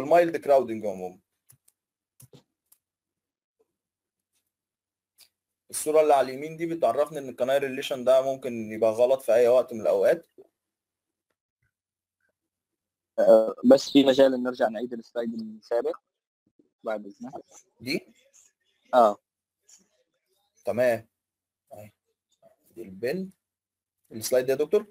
المايلد كراودنج عموما الصوره اللي على اليمين دي بتعرفني ان الكناي ريليشن ده ممكن يبقى غلط في اي وقت من الاوقات آه، بس في مجال ان نرجع نعيد السلايد السابق بعد اذنك دي اه تمام اهي دي البن السلايد ده يا دكتور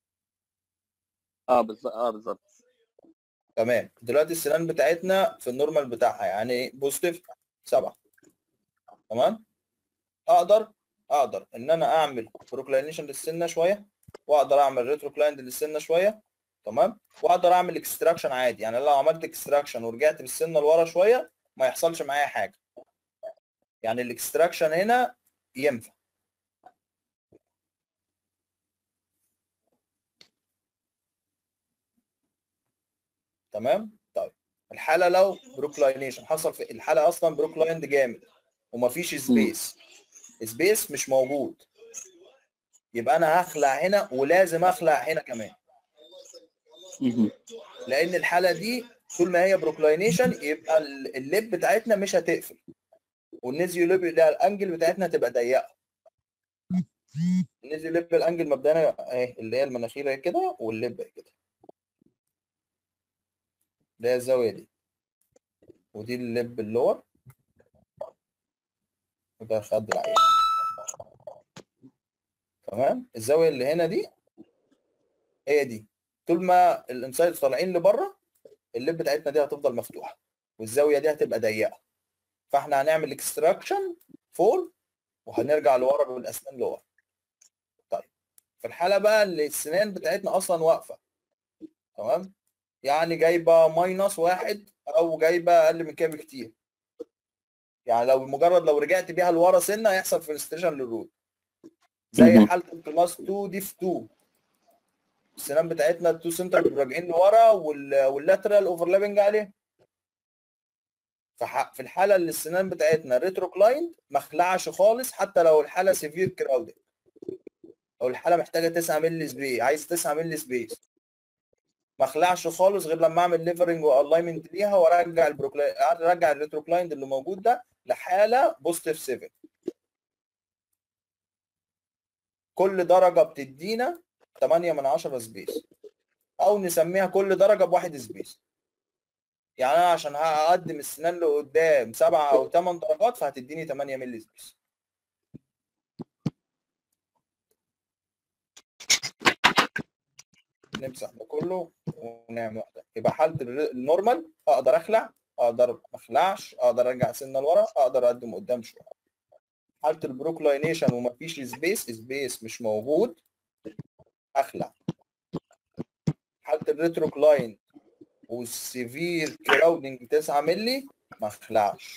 اه بالظبط اه بالظبط تمام دلوقتي السنان بتاعتنا في النورمال بتاعها يعني بوزيتيف سبعة تمام اقدر اقدر ان انا اعمل بروكلاينيشن للسنه شويه واقدر اعمل ريتروكلايند للسنه شويه تمام واقدر اعمل اكستراكشن عادي يعني لو عملت اكستراكشن ورجعت بالسنه لورا شويه ما يحصلش معايا حاجه يعني الاكستراكشن هنا ينفع تمام طيب الحاله لو بروكلاينيشن حصل في الحاله اصلا بروكلايند جامد ومفيش سبيس سبيس مش موجود يبقى انا هخلع هنا ولازم اخلع هنا كمان مهم. لان الحاله دي طول ما هي بروكلاينيشن يبقى ال- الليب بتاعتنا مش هتقفل والنيزيو ليب ده الانجل بتاعتنا تبقى ضيقه النيزيو ليب الانجل مبدئيا اهي اللي هي المناخير اهي كده والليب اهي كده اللي هي الزاويه دي ودي الليب اللور وده خد العين تمام الزاويه اللي هنا دي هي دي طول ما الانسايد طالعين لبره الليب بتاعتنا دي هتفضل مفتوحه والزاويه دي هتبقى ضيقه فاحنا هنعمل اكستراكشن فول وهنرجع لورا بالاسنان لورا طيب في الحاله بقى اللي السنان بتاعتنا اصلا واقفه تمام يعني جايبه ماينس واحد او جايبه اقل من كده بكتير يعني لو مجرد لو رجعت بيها لورا سنه هيحصل فينستريشن للروت زي مهم. حاله الكلاس 2 دي في 2 السنان بتاعتنا التو سنتر بيبقوا راجعين لورا وال- واللاترال اوفرلابنج عليه فح- في الحاله اللي السنان بتاعتنا ريتروكلايند ما اخلعش خالص حتى لو الحاله سيفير كراودد او الحاله محتاجه 9 مللي سبيس عايز 9 مللي سبيس ما اخلعش خالص غير لما اعمل ليفرنج والاينمنت ليها وارجع البروكلاين ارجع الريتروكلايند اللي موجود ده لحاله بوزيتيف 7 كل درجه بتدينا 8 من 10 سبيس او نسميها كل درجه بواحد سبيس يعني انا عشان هقدم السنان اللي قدام سبعة او ثمان درجات فهتديني 8 مللي سبيس نمسح ده كله ونعمل واحده يبقى حاله الر- النورمال اقدر اخلع اقدر ما اخلعش اقدر ارجع سنه لورا اقدر اقدم قدام شويه حاله البروكلاينيشن ومفيش سبيس سبيس مش موجود اخلع حاله الريتروكلاين والسيفير كراودنج 9 مللي ما اخلعش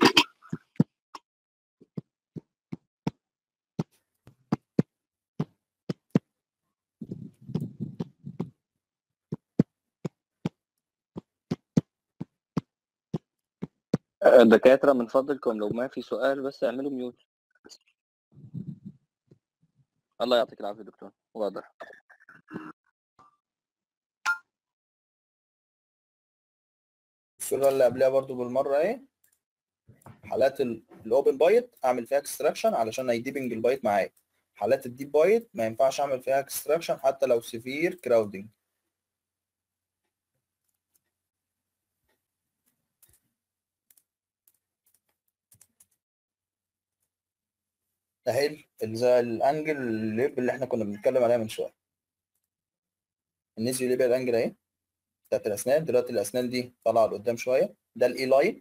آه، دكاترة من فضلكم لو ما في سؤال بس اعملوا ميوت الله يعطيك العافية دكتور واضح الصوره اللي قبلها برضو بالمره اهي حالات الاوبن بايت اعمل فيها اكستراكشن علشان هيديبنج البايت معايا حالات الديب بايت ما ينفعش اعمل فيها اكستراكشن حتى لو سيفير كراودنج اهي ال- زي الانجل الليب اللي احنا كنا بنتكلم عليها من شويه النسبه الليبيا الانجل اهي بتاعت الاسنان دلوقتي الاسنان دي طالعه لقدام شويه ده الاي لاين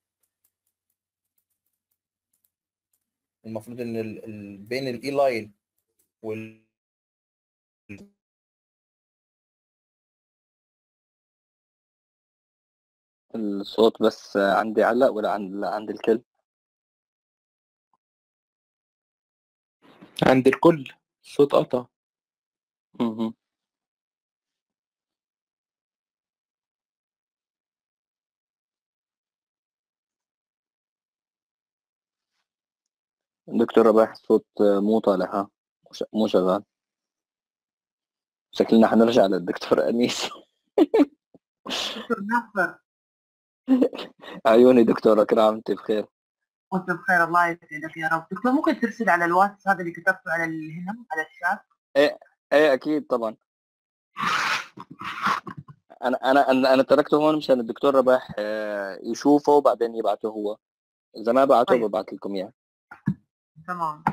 المفروض ان ال... ال... بين الاي لاين وال الصوت بس آه، عندي علق ولا عند لا عند الكل عند الكل الصوت قطع مهم. دكتور رباح الصوت آه، مو طالع ها مش- مو شغال شكلنا حنرجع للدكتور أنيس دكتور نفر عيوني دكتورة كل عام وانت بخير وانت بخير الله يسعدك يا رب دكتور ممكن ترسل على الواتس هذا اللي كتبته على ال- هنا على الشات ايه اكيد طبعا انا انا انا, أنا تركته هون مشان الدكتور رباح آه، يشوفه وبعدين يبعته هو اذا ما بعته طيب. ببعت لكم اياه تمام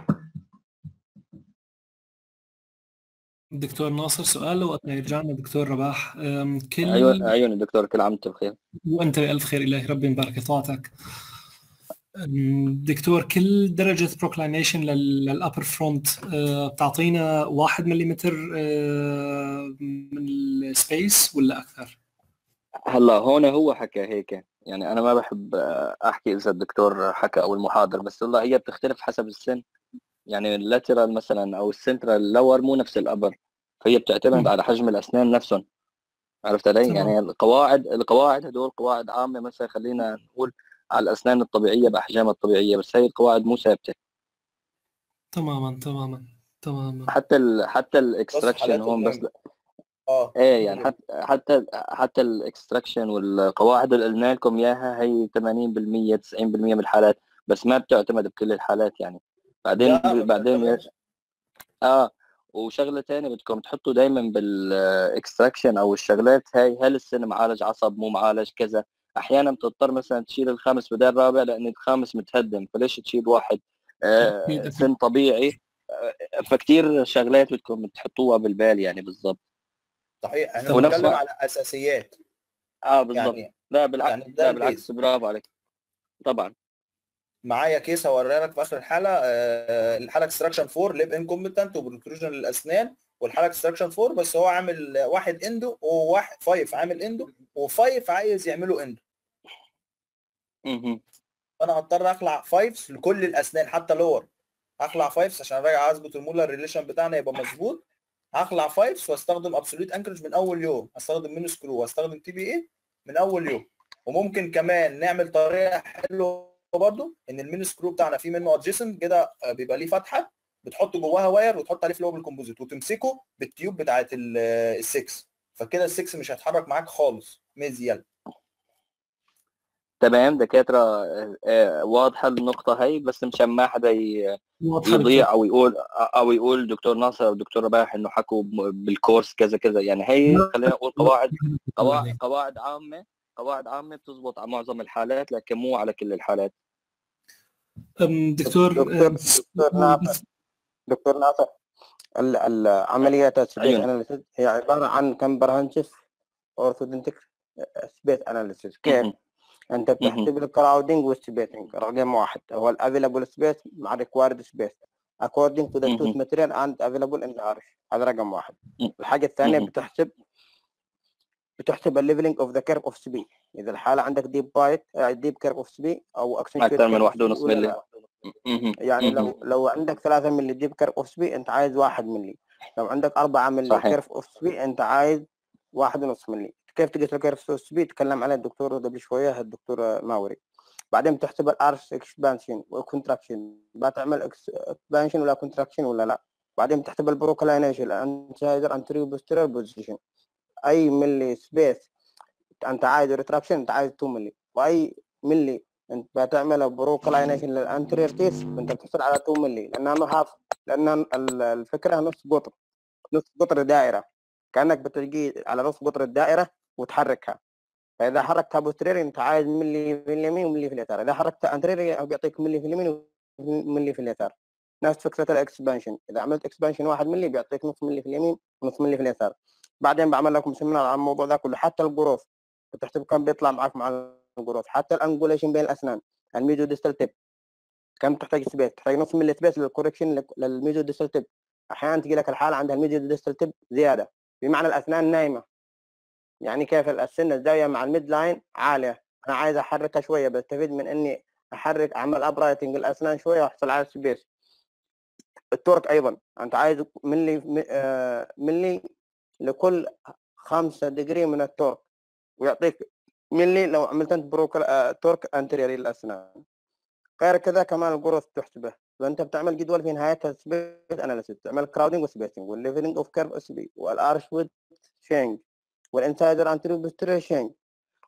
دكتور ناصر سؤال وقت ما يرجعنا دكتور رباح أم، كل عيون عيوني دكتور كل عام وانت بخير وانت بألف خير إلهي ربي يبارك طاعتك أم، دكتور كل درجة بروكلينيشن للأبر فرونت بتعطينا واحد مليمتر أه، من السبيس ولا أكثر؟ هلا هون هو حكى هيك يعني انا ما بحب آه، احكي اذا الدكتور حكى او المحاضر بس والله هي بتختلف حسب السن يعني اللاترال مثلا او السنترال لور مو نفس الابر فهي بتعتمد مم. على حجم الاسنان نفسهم عرفت علي؟ تمام. يعني القواعد القواعد هدول قواعد عامه مثلا خلينا نقول على الاسنان الطبيعيه باحجامها الطبيعيه بس هي القواعد مو ثابته تماما تماما تماما حتى ال حتى الاكستراكشن حالات هون بس المهم. اه ايه يعني حتى حتى حتى الاكستراكشن والقواعد اللي قلنا لكم اياها هي 80% 90% من الحالات بس ما بتعتمد بكل الحالات يعني بعدين لا، ما بعدين بتعتمدش. اه وشغله ثانيه بدكم تحطوا دائما بالاكستراكشن او الشغلات هاي هل السن معالج عصب مو معالج كذا احيانا بتضطر مثلا تشيل الخامس بدل الرابع لان الخامس متهدم فليش تشيل واحد آه أكيد، أكيد. سن طبيعي آه فكتير شغلات بدكم تحطوها بالبال يعني بالضبط صحيح احنا ونفس بنتكلم الوقت- على اساسيات اه بالضبط يعني لا بالعكس يعني ده لا البيز. بالعكس برافو عليك طبعا معايا كيس هوريها لك في اخر الحلقه آه، الحاله اكستراكشن 4 ليب انكومبتنت وبروتروجن للاسنان والحاله اكستراكشن 4 بس هو عامل واحد اندو وواحد فايف عامل اندو وفايف عايز يعملوا اندو مهم. فانا هضطر اخلع فايفز لكل الاسنان حتى لور هخلع فايفز عشان ارجع اظبط المولر ريليشن بتاعنا يبقى مظبوط هخلع فايفز واستخدم ابسوليت انكرج من اول يوم هستخدم مينو سكرو واستخدم تي بي اي من اول يوم وممكن كمان نعمل طريقه حلوه برضو ان المينو سكرو بتاعنا فيه منه ادجيسنت كده آه، بيبقى ليه فتحه بتحط جواها واير وتحط عليه فلوبل كومبوزيت وتمسكه بالتيوب بتاعت ال6 فكده ال6 مش هيتحرك معاك خالص ميزيال تمام دكاتره آه، آه، واضحه النقطه هي بس مشان ما حدا ي- واضحة يضيع او يقول او يقول دكتور ناصر او دكتور رباح انه حكوا ب- بالكورس كذا كذا يعني هي خلينا نقول قواعد قواعد قواعد عامه قواعد عامه بتزبط على معظم الحالات لكن مو على كل الحالات أم، دكتور دكتور أم، دكتور ناصر دكتور ناصر ال- ال- عمليات السبيس عيون. اناليسيس هي عباره عن كمبرهنشف اورثودنتيك سبيس اناليسيس كيف؟ مهم. انت مهم. بتحسب الكراودنج والسبيسنج رقم واحد هو الافيلابل سبيس مع ريكوايرد سبيس according to the مهم. tooth material and available in the arch هذا رقم واحد مم. الحاجه الثانيه مهم. بتحسب بتحسب الليفلنج اوف ذا كيرف اوف سبي اذا الحاله عندك ديب بايت ديب كيرف اوف سبي او accentuate أكثر من curve of واحد ونص SB ولا ملي. لا. مهم. يعني مهم. لو لو عندك 3 ملي ديب كيرف اوف سبي انت عايز 1 ملي لو عندك 4 ملي صحيح. كيرف اوف سبي انت عايز واحد ونص ملي كيف تقيس الكيرف اوف سبي تكلم عليه الدكتور قبل شويه الدكتور ماوري بعدين بتحسب الارش اكسبانشن والكونتراكشن بتعمل اكسبانشن ولا كونتراكشن ولا لا بعدين بتحسب البروكلاينيشن الانتايزر انتريو بوستيريور بوزيشن اي ملي سبيس انت عايز ريتراكشن انت عايز 2 ملي واي ملي انت بتعمل بروكلاينيشن للانتريور تيس انت بتحصل على 2 ملي لانها ما هاف لان ال- الفكره نص قطر نص قطر دائره كانك بتجي على نص قطر الدائره وتحركها فاذا حركتها بوستيرير انت عايز ملي في اليمين وملي في اليسار اذا حركتها انترير بيعطيك ملي في اليمين وملي في اليسار نفس فكره الاكسبانشن اذا عملت اكسبانشن 1 ملي بيعطيك نص ملي في اليمين ونص ملي في اليسار بعدين بعمل لكم سيمينار عن الموضوع ده كله حتى الجروف بتحسب كم بيطلع معك مع الجروف حتى الانجوليشن بين الاسنان الميزو ديستال تيب كم تحتاج سبيس تحتاج نص ملي سبيس للكوركشن للميزو ديستال تيب احيانا تجي لك الحاله عندها الميزو ديستال تيب زياده بمعنى الاسنان نايمه يعني كيف السن الزاويه مع الميد لاين عاليه انا عايز احركها شويه بستفيد من اني احرك اعمل ابرايتنج الاسنان شويه واحصل على السبيس التورك ايضا انت عايز ملي م- آه، ملي لكل خمسة دقري من التورك ويعطيك ملي لو عملت انت بروكر آه، تورك انتريوري للاسنان غير كذا كمان الجروث تحسبه فانت بتعمل جدول في نهايتها سبيس اناليسيس تعمل كراودنج وسبيسنج والليفلنج اوف كيرف اس بي والارش ويد شينج والانسايدر انتريو بوستيريور شينج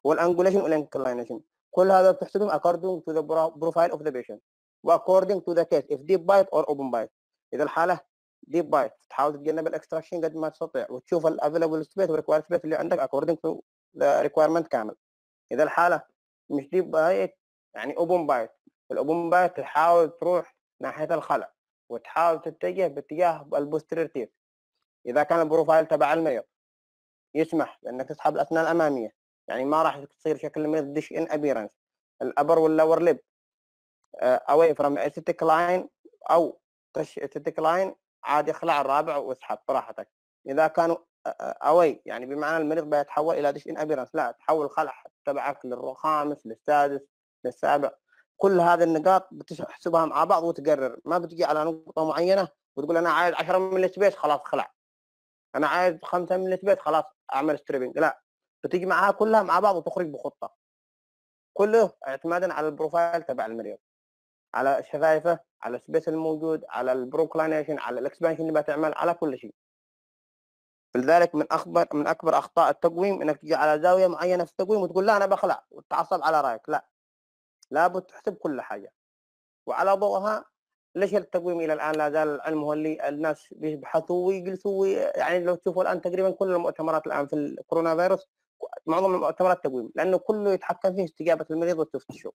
والانجوليشن والانكلاينيشن كل هذا بتحسبهم according to the pro- profile of the patient واكوردنج تو ذا كيس if deep bite or open bite اذا الحاله deep bite تحاول تتجنب الاكستراكشن قد ما تستطيع وتشوف الافيلبل سبيس والريكوايرد سبيس اللي عندك according to the requirement كامل اذا الحاله مش deep bite يعني open bite الاوبن بايت تحاول تروح ناحيه الخلع وتحاول تتجه باتجاه البوستيرير تير اذا كان البروفايل تبع المريض يسمح بانك تسحب الاسنان الاماميه يعني ما راح تصير شكل المريض ديش ان ابيرنس الابر واللور ليب اواي فروم استيك لاين او تش استيك لاين عادي اخلع الرابع واسحب براحتك اذا كانوا اواي يعني بمعنى المريض بيتحول الى ديش ان ابيرنس لا تحول الخلع تبعك للخامس للسادس للسابع كل هذه النقاط بتحسبها مع بعض وتقرر ما بتجي على نقطه معينه وتقول انا عايز 10 ملي سبيس خلاص خلع انا عايز 5 ملي سبيس خلاص اعمل ستريبنج لا بتيجي معاها كلها مع بعض وتخرج بخطه كله اعتمادا على البروفايل تبع المريض على شفايفه على السبيس الموجود على البروكلانيشن على الاكسبانشن اللي بتعمل على كل شيء لذلك من اكبر من اكبر اخطاء التقويم انك تجي على زاويه معينه في التقويم وتقول لا انا بخلع وتتعصب على رايك لا لابد تحسب كل حاجه وعلى ضوءها ليش التقويم الى الان لا زال العلم هو اللي الناس بيبحثوا ويجلسوا يعني لو تشوفوا الان تقريبا كل المؤتمرات الان في الكورونا فيروس معظم المؤتمرات تقويم لانه كله يتحكم فيه استجابه المريض والتفتيشه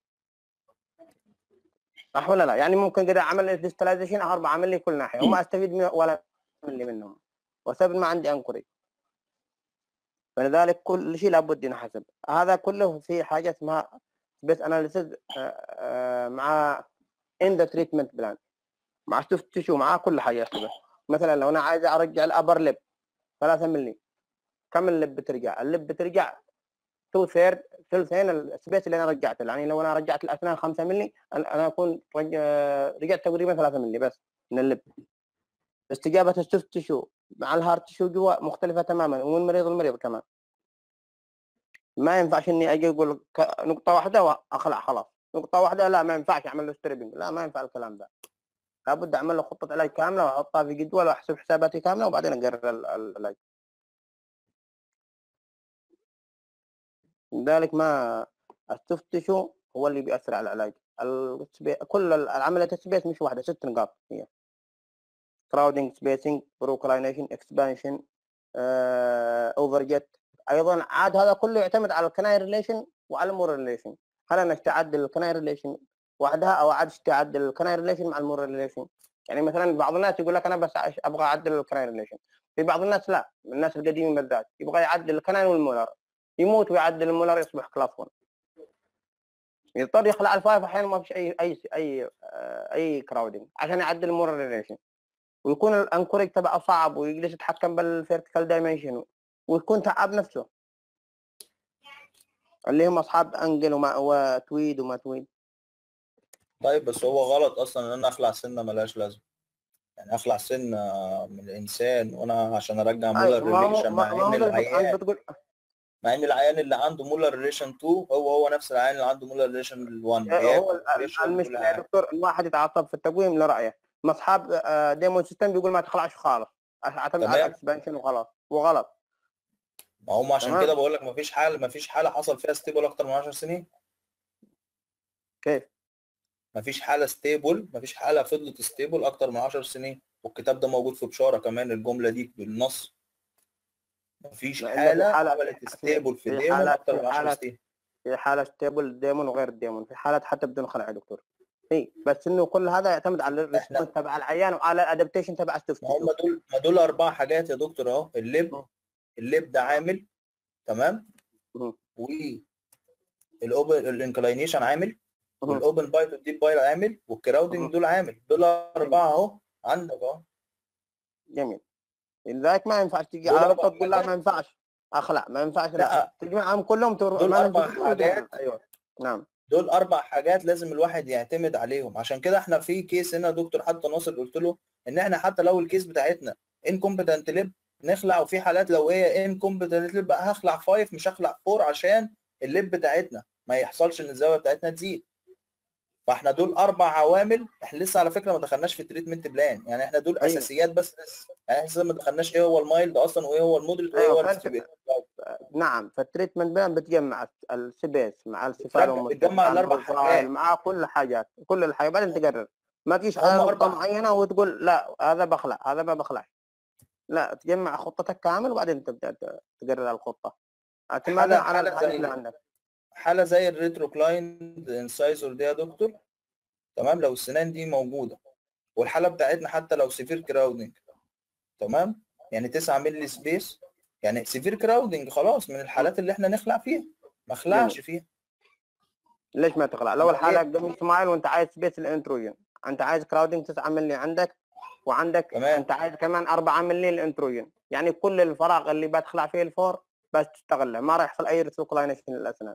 صح ولا لا؟ يعني ممكن كده عمل ديستلايزيشن اربعه عمل لي كل ناحيه وما استفيد من ولا ملي منهم وسبب ما عندي انكوري فلذلك كل شيء لابد ينحسب هذا كله في حاجه اسمها بس اناليسيز مع ان ذا تريتمنت بلان مع شفت شو معاه كل حاجه يحسبها مثلا لو انا عايز ارجع الابر لب 3 ملي كم اللب بترجع؟ اللب بترجع تو ثيرد ثلثين السبيس اللي انا رجعته يعني لو انا رجعت الاسنان 5 ملي انا اكون رجعت تقريبا 3 ملي بس من اللب استجابه السوفت تشو مع الهارت تشو جوا مختلفه تماما ومن مريض لمريض كمان ما ينفعش اني اجي اقول نقطه واحده واخلع خلاص نقطه واحده لا ما ينفعش اعمل له ستريبنج لا ما ينفع الكلام ده لابد اعمل له خطه علاج كامله واحطها في جدول واحسب حساباتي كامله وبعدين اقرر العلاج لذلك ما التفتشو هو اللي بيأثر على العلاج كل العملية السبيس مش واحدة ست نقاط هي crowding spacing proclination expansion overjet ايضا عاد هذا كله يعتمد على الكناي ريليشن وعلى المور ريليشن هل انا تعدل الكناي ريليشن وحدها او عاد تعدل الكناي ريليشن مع المور ريليشن يعني مثلا بعض الناس يقول لك انا بس ابغى اعدل الكناي ريليشن في بعض الناس لا الناس القديمين بالذات يبغى يعدل الكناين والمولر يموت ويعدل المولر يصبح كلاس 1 يضطر يخلع الفايف احيانا ما فيش اي اي اي اي كراودنج عشان يعدل المور ريليشن ويكون الانكوريج تبعه صعب ويجلس يتحكم بالفيرتيكال دايمنشن ويكون تعب نفسه اللي هم اصحاب انجل وما وتويد وما تويد طيب بس هو غلط اصلا ان انا اخلع سنه ملهاش لازمه يعني اخلع سنه من الانسان وانا عشان ارجع مولر ريليشن مع ان العيان بتقول مع ان العيان اللي عنده مولر ريليشن 2 هو هو نفس العيان اللي عنده مولر ريليشن 1 هو المشكله يا دكتور الواحد يتعصب في التقويم لرايه ما اصحاب ديمون سيستم بيقول ما تخلعش خالص اعتمد على الاكسبانشن وخلاص وغلط ما هم عشان كده بقول لك ما فيش حاله ما فيش حاله حصل فيها ستيبل اكتر من 10 سنين كيف ما فيش حاله ستيبل ما فيش حاله فضلت ستيبل اكتر من 10 سنين والكتاب ده موجود في بشاره كمان الجمله دي بالنص ما فيش حاله عملت ستيبل في ديمون اكتر من 10 سنين في حاله ستيبل ديمون وغير ديمون في حالات حتى بدون خلع يا دكتور اي بس انه كل هذا يعتمد على الريسبونس تبع العيان وعلى الادابتيشن تبع السوفت ما هم دول ما دول اربع حاجات يا دكتور اهو الليب الليب ده عامل تمام و الاوبن الانكلاينيشن عامل والاوبن بايت والديب بايت عامل والكراودنج دول عامل دول اربعه اهو عندك اهو جميل لذلك ما ينفعش تيجي على نقطه تقول لا ما ينفعش اخلع ما ينفعش لا تجمعهم كلهم تروح دول اربع حاجات ايوه نعم دول اربع حاجات لازم الواحد يعتمد عليهم عشان كده احنا في كيس هنا دكتور حتى ناصر قلت له ان احنا حتى لو الكيس بتاعتنا انكومبتنت ليب نخلع وفي حالات لو هي انكومبتنت ليب بقى هخلع 5 مش هخلع 4 عشان الليب بتاعتنا ما يحصلش ان الزاويه بتاعتنا تزيد فاحنا دول اربع عوامل احنا لسه على فكره ما دخلناش في التريتمنت بلان يعني احنا دول أيوة. اساسيات بس لسه يعني احنا لسه ما دخلناش ايه هو المايلد اصلا وايه هو المودريت وايه هو أيوة السيفير نعم فالتريتمنت بلان بتجمع السبيس مع بتجمع- السفالوم بتجمع الأربع حاجات. مع كل حاجات كل الحاجات بعدين تقرر ما تجيش هم على نقطة أربع. معينة وتقول لا هذا بخلع هذا ما بخلع لا تجمع خطتك كامل وبعدين تبدا ت- تقرر الخطة اعتمادا حالة- على حالة الحاجات زي- اللي عندك حاله زي الريتروكلايند انسايزور دي يا دكتور تمام لو السنان دي موجوده والحاله بتاعتنا حتى لو سيفير كراودنج تمام يعني 9 مللي سبيس يعني سيفير كراودنج خلاص من الحالات اللي احنا نخلع فيها ما خلعش فيها ليش ما تخلع لو هي- الحالة قدام سمايل وانت عايز سبيس الانتروجين انت عايز كراودنج 9 ملي عندك وعندك تمام. انت عايز كمان 4 ملي الانتروجين يعني كل الفراغ اللي بتخلع فيه الفور بس تستغله ما راح يحصل اي ريتروكلاينيشن للاسنان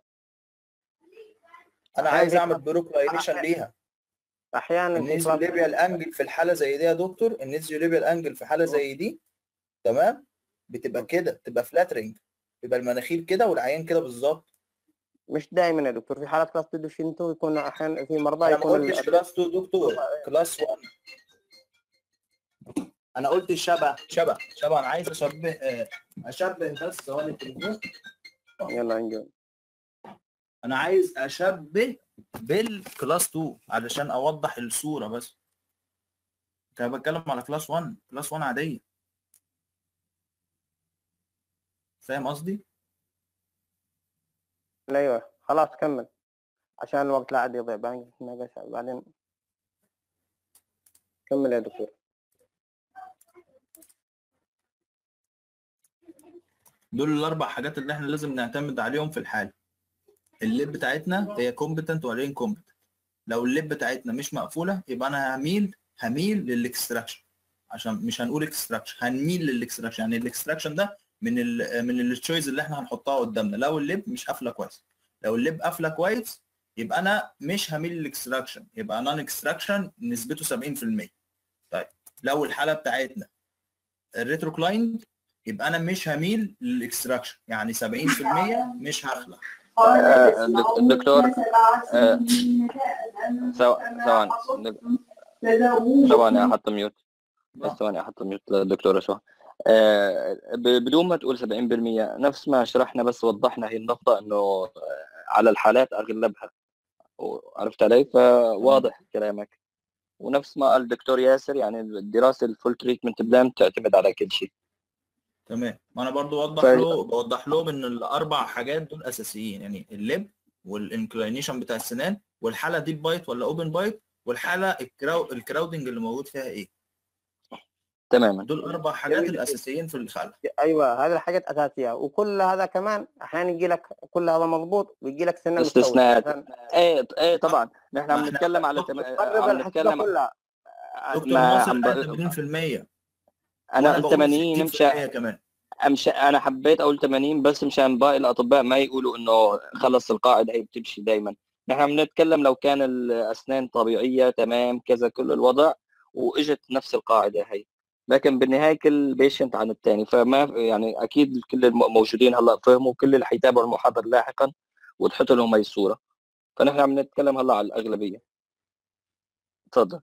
انا أحياناً عايز اعمل بيطلع- بروكلاينيشن أحياناً- ليها احيانا في النيزيو كلاس- ليبيال انجل في الحاله زي دي يا دكتور النيزيو ليبيال انجل في حاله زي دي تمام بتبقى كده تبقى فلاترنج يبقى المناخير كده والعيان كده بالظبط مش دائما يا دكتور في حالات كلاس دوشينتو يكون احيانا في مرضى انا ما يكون قلتش ال- كلاس 2 دكتور كلاس 1 انا قلت شبه شبه شبه انا عايز اشبه آه، اشبه بس ثواني التليفون يلا انجو انا عايز اشبه بالكلاس 2 علشان اوضح الصوره بس كنت بتكلم على كلاس 1 كلاس 1 عاديه فاهم قصدي ايوه خلاص كمل عشان الوقت لا عاد يضيع بعدين نتناقش بعدين كمل يا دكتور دول الاربع حاجات اللي احنا لازم نعتمد عليهم في الحاله الليب بتاعتنا هي كومبتنت ولا انكومبتنت لو الليب بتاعتنا مش مقفوله يبقى انا هميل هميل للاكستراكشن عشان مش هنقول اكستراكشن هنميل للاكستراكشن يعني الاكستراكشن ده من ال من التشويز اللي احنا هنحطها قدامنا لو الليب مش قافله كويس لو الليب قافله كويس يبقى انا مش هميل للاكستراكشن يبقى نون اكستراكشن نسبته 70% طيب لو الحاله بتاعتنا الريتروكلايند يبقى انا مش هميل للاكستراكشن يعني 70% مش هخلع آه، الدك- الدكتور آه، ثو- ثواني دك- ثواني احط ميوت بس ثواني احط ميوت للدكتور شو آه، ب- بدون ما تقول 70% نفس ما شرحنا بس وضحنا هي النقطة انه آه، على الحالات اغلبها عرفت علي فواضح كلامك ونفس ما قال الدكتور ياسر يعني الدراسة الفول تريتمنت بلان تعتمد على كل شيء تمام ما انا برضو بوضح طيب. له بوضح لهم ان الاربع حاجات دول اساسيين يعني الليب والانكلينيشن بتاع السنان والحاله ديب بايت ولا اوبن بايت والحاله الكراو... الكراودنج اللي موجود فيها ايه تماما دول اربع حاجات جميل. الاساسيين في الخلع ايوه هذه الحاجات اساسيه وكل هذا كمان احيانا يجي لك كل هذا مضبوط ويجي لك سنه مستوية. استثناءات. عشان ايه ايه طبعا نحن ما عم إحنا- نتكلم على دكتور، تم... تقرب عم الحسبه نتكلم كلها دكتور ما ناصر عم قال ب... 80% انا وأنا قلت بقول 80 مش 60% كمان مش انا حبيت اقول 80 بس مشان باقي الاطباء ما يقولوا انه خلص القاعده هي بتمشي دايما نحن عم نتكلم لو كان الاسنان طبيعيه تمام كذا كل الوضع واجت نفس القاعده هي لكن بالنهايه كل بيشنت عن الثاني فما يعني اكيد كل الموجودين هلا فهموا كل اللي حيتابعوا المحاضره لاحقا وتحط لهم هي الصوره فنحن عم نتكلم هلا على الاغلبيه تفضل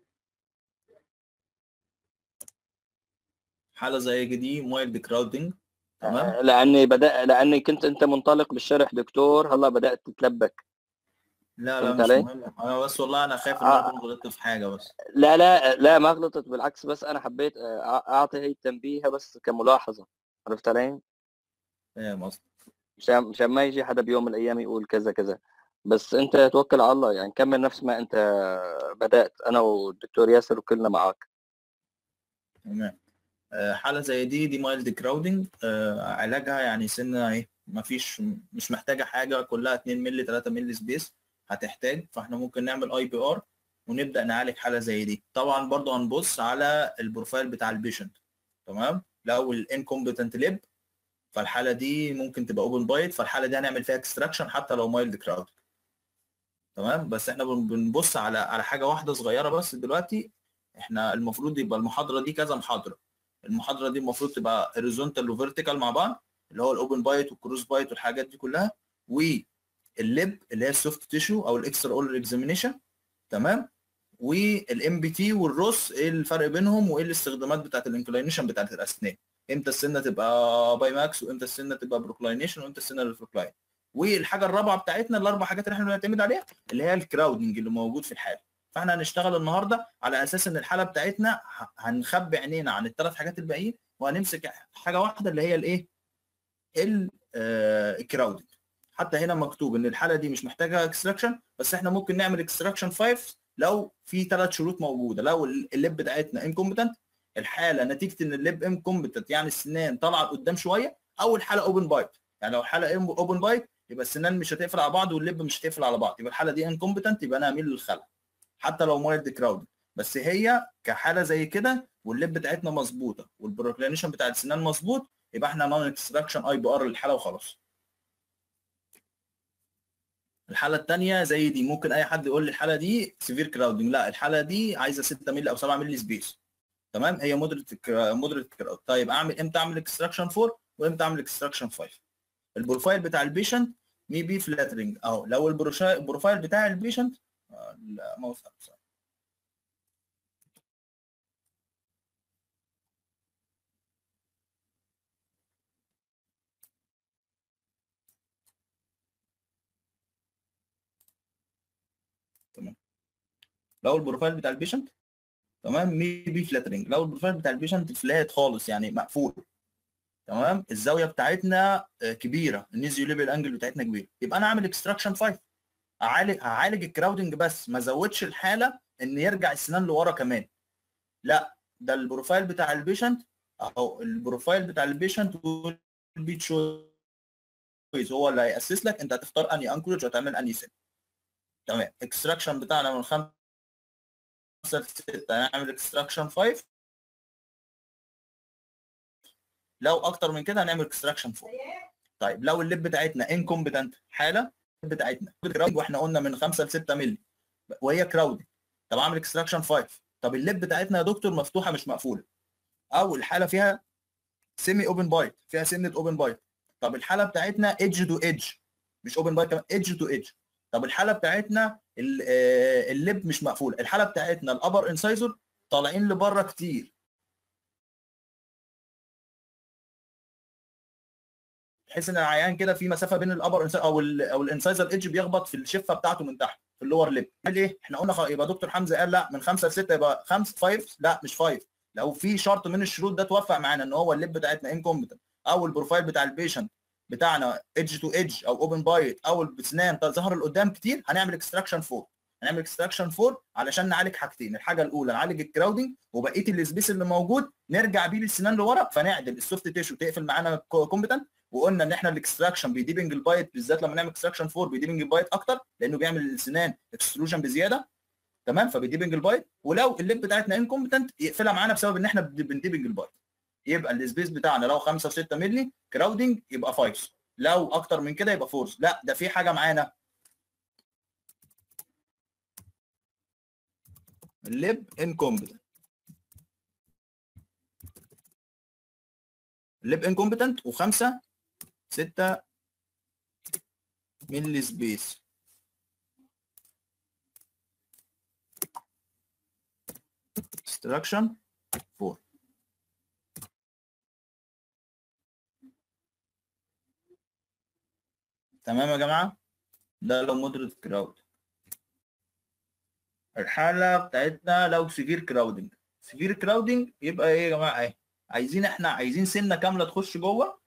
حاله زي دي مايلد كراودنج تمام لاني بدا لاني كنت انت منطلق بالشرح دكتور هلا بدات تتلبك لا لا فهمت مش علي؟ مهم انا بس والله انا خايف ان آه. انا اكون غلطت في حاجه بس لا لا لا ما غلطت بالعكس بس انا حبيت آه، اعطي هي التنبيه بس كملاحظه عرفت علي؟ فاهم قصدي مشان مشان ما يجي حدا بيوم من الايام يقول كذا كذا بس انت توكل على الله يعني كمل نفس ما انت بدات انا والدكتور ياسر وكلنا معك تمام آه، حاله زي دي دي مايلد كراودنج علاجها يعني سنه ايه مفيش مش محتاجه حاجه كلها 2 مللي 3 مللي سبيس هتحتاج فاحنا ممكن نعمل اي بي ار ونبدا نعالج حاله زي دي طبعا برضو هنبص على البروفايل بتاع البيشنت تمام لو الانكومبتنت ليب فالحاله دي ممكن تبقى اوبن بايت فالحاله دي هنعمل فيها اكستراكشن حتى لو مايلد كراود تمام بس احنا بن- بنبص على على حاجه واحده صغيره بس دلوقتي احنا المفروض يبقى المحاضره دي كذا محاضره المحاضره دي المفروض تبقى هوريزونتال وفيرتيكال مع بعض اللي هو الاوبن بايت والكروس بايت والحاجات دي كلها والليب اللي هي السوفت تيشو او الاكسترا اولر اكزامينيشن تمام والام بي تي والروس ايه الفرق بينهم وايه الاستخدامات بتاعت الانكلينيشن بتاعت الاسنان امتى السنه تبقى باي ماكس وامتى السنه تبقى بروكلاينيشن وامتى السنه الفروكلاين والحاجه الرابعه بتاعتنا الاربع حاجات اللي احنا بنعتمد عليها اللي هي الكراودنج اللي موجود في الحاله فاحنا هنشتغل النهارده على اساس ان الحاله بتاعتنا ه- هنخبي عينينا عن الثلاث حاجات الباقيين وهنمسك حاجه واحده اللي هي الايه ال- آه، الكراودنج حتى هنا مكتوب ان الحاله دي مش محتاجه اكستراكشن بس احنا ممكن نعمل اكستراكشن 5 لو في ثلاث شروط موجوده لو ال- الليب بتاعتنا انكومبتنت الحاله نتيجه ان الليب انكومبتنت يعني السنان طالعه لقدام شويه او الحاله اوبن بايت يعني لو الحاله اوبن بايت يبقى السنان مش هتقفل على بعض واللب مش هتقفل على بعض يبقى الحاله دي انكومبتنت يبقى انا اميل للخلع حتى لو مايلد كراود بس هي كحاله زي كده واللب بتاعتنا مظبوطه والبروكلينيشن بتاع السنان مظبوط يبقى احنا نون اكستراكشن اي بي ار للحاله وخلاص الحاله الثانيه زي دي ممكن اي حد يقول لي الحاله دي سيفير كراودنج لا الحاله دي عايزه 6 مللي او 7 مللي سبيس تمام هي مودريت مودريت كراود طيب اعمل امتى اعمل اكستراكشن 4 وامتى اعمل اكستراكشن 5 البروفايل بتاع البيشنت مي بي فلاترنج اهو لو البروشا- البروفايل بتاع البيشنت آه، الماوس أبصر. تمام لو البروفايل بتاع البيشنت تمام مي بي فلاترنج لو البروفايل بتاع البيشنت فلات خالص يعني مقفول تمام الزاويه بتاعتنا آه، كبيره النيزيو ليبل انجل بتاعتنا كبير يبقى انا اعمل اكستراكشن 5 اعالج هعالج الكراودنج بس ما ازودش الحاله ان يرجع السنان لورا كمان لا ده البروفايل بتاع البيشنت اهو البروفايل بتاع البيشنت والبي تشويس هو اللي هيأسس لك انت هتختار انهي انكورج وهتعمل انهي سن تمام اكستراكشن بتاعنا من 5 ل 6 هنعمل اكستراكشن 5 لو اكتر من كده هنعمل اكستراكشن 4 طيب لو الليب بتاعتنا انكومبتنت حاله الليب بتاعتنا كراودنج واحنا قلنا من 5 ل 6 مللي وهي كراودنج طب اعمل اكستراكشن 5 طب الليب بتاعتنا يا دكتور مفتوحه مش مقفوله او الحاله فيها سيمي اوبن بايت فيها سنه اوبن بايت طب الحاله بتاعتنا ايدج تو ايدج مش اوبن بايت كمان ايدج تو ايدج طب الحاله بتاعتنا ال- آه، اللب مش مقفوله الحاله بتاعتنا الابر انسايزر طالعين لبره كتير تحس ان العيان كده في مسافه بين الابر انسايزر او ال او الانسايزر ايدج بيخبط في الشفه بتاعته من تحت في اللور ليب قال ايه احنا قلنا خ- يبقى دكتور حمزه قال لا من 5 ل 6 يبقى 5 5 لا مش 5 لو في شرط من الشروط ده توفق معانا ان هو الليب بتاعتنا انكومبتنت او البروفايل بتاع البيشنت بتاعنا ايدج تو ايدج او اوبن بايت او الاسنان ظهر لقدام كتير هنعمل اكستراكشن 4 هنعمل اكستراكشن 4 علشان نعالج حاجتين الحاجه الاولى نعالج الكراودنج وبقيه السبيس اللي موجود نرجع بيه للسنان لورا فنعدل السوفت تيشو تقفل معانا كومبتنت وقلنا ان احنا الاكستراكشن بيديبنج البايت بالذات لما نعمل اكستراكشن 4 بيديبنج البايت اكتر لانه بيعمل السنان اكستروجن بزياده تمام فبيديبنج البايت ولو الليب بتاعتنا انكومبتنت يقفلها معانا بسبب ان احنا بنديبنج البايت يبقى السبيس بتاعنا لو 5 و6 مللي كراودنج يبقى 5 لو اكتر من كده يبقى فورس لا ده في حاجه معانا الليب انكومبتنت الليب انكومبتنت وخمسة ستة ملي سبيس extraction 4 تمام يا جماعة ده لو مودريت كراود الحالة بتاعتنا لو سيفير كراودنج سيفير كراودنج يبقى ايه يا جماعة ايه عايزين احنا عايزين سنة كاملة تخش جوه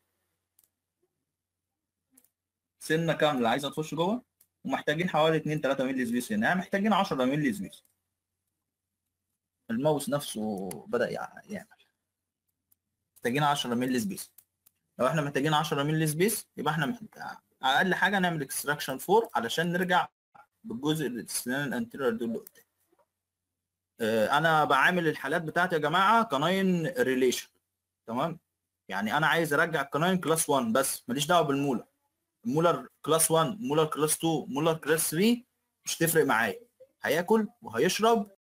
سنة كاملة عايزة تخش جوه ومحتاجين حوالي 2 3 مللي سبيس هنا يعني محتاجين 10 مللي سبيس الماوس نفسه بدأ يع- يعمل محتاجين 10 مللي سبيس لو احنا محتاجين 10 مللي سبيس يبقى احنا محتاج اقل حاجه نعمل اكستراكشن 4 علشان نرجع بالجزء السنان الانتيريور دول لقدام آه، انا بعامل الحالات بتاعتي يا جماعه كناين ريليشن تمام يعني انا عايز ارجع الكناين كلاس 1 بس ماليش دعوه بالمولر المولر كلاس 1 مولر كلاس 2 مولر كلاس 3 مش تفرق معايا هياكل وهيشرب